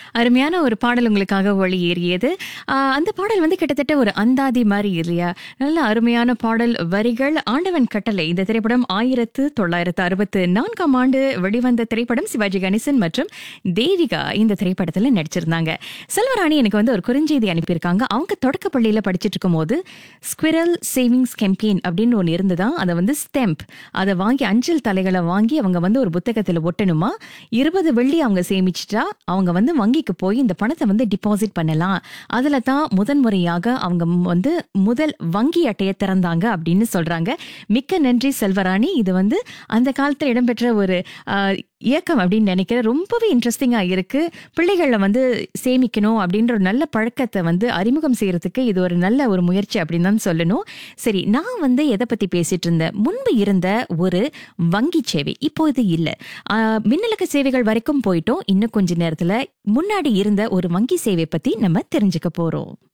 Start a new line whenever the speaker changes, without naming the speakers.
அருமையான ஒரு பாடல் உங்களுக்காக ஒளி ஏறியது ஆஹ் அந்த பாடல் வந்து கிட்டத்தட்ட ஒரு அந்தாதி மாதிரி இல்லையா நல்ல அருமையான பாடல் வரிகள் ஆண்டவன் கட்டளை இந்த திரைப்படம் ஆயிரத்து தொள்ளாயிரத்து அறுபத்து நான்காம் ஆண்டு வெளிவந்த திரைப்படம் சிவாஜி கணேசன் மற்றும் தேவிகா இந்த திரைப்படத்துல நடிச்சிருந்தாங்க செல்வராணி எனக்கு வந்து ஒரு குறுஞ்செய்தி அனுப்பியிருக்காங்க அவங்க தொடக்க பள்ளியில படிச்சிட்டு இருக்கும் போது ஸ்குவிரல் சேவிங்ஸ் கேம்பெயின் அப்படின்னு ஒன்று இருந்ததா அதை வந்து ஸ்டெம்ப் அதை வாங்கி அஞ்சல் தலைகளை வாங்கி அவங்க வந்து ஒரு புத்தகத்துல ஒட்டணுமா இருபது வெள்ளி அவங்க சேமிச்சிட்டா அவங்க வந்து வங்கிக்கு போய் இந்த பணத்தை வந்து டிபாசிட் பண்ணலாம் அதுல தான் முதன் முறையாக அவங்க ம் வந்து முதல் வங்கி அட்டையை திறந்தாங்க அப்படின்னு சொல்றாங்க மிக்க நன்றி செல்வராணி இது வந்து அந்த காலத்துல இடம்பெற்ற ஒரு ஆஹ், இயக்கம் அப்படின்னு நினைக்கிறேன் ரொம்பவே இன்ட்ரெஸ்டிங்கா இருக்கு பிள்ளைகளை வந்து சேமிக்கணும் அப்படின்ற ஒரு நல்ல பழக்கத்தை வந்து அறிமுகம் செய்யறதுக்கு இது ஒரு நல்ல ஒரு முயற்சி அப்படின்னு தான் சொல்லணும் சரி நான் வந்து எதை பத்தி பேசிட்டு இருந்தேன் முன்பு இருந்த ஒரு வங்கி சேவை இப்போ இது இல்ல ஆஹ், மின்னலுக்க சேவைகள் வரைக்கும் போயிட்டோம் இன்னும் கொஞ்ச நேரத்துல முன்னாடி இருந்த ஒரு வங்கி சேவை பத்தி நம்ம தெரிஞ்சுக்க போறோம்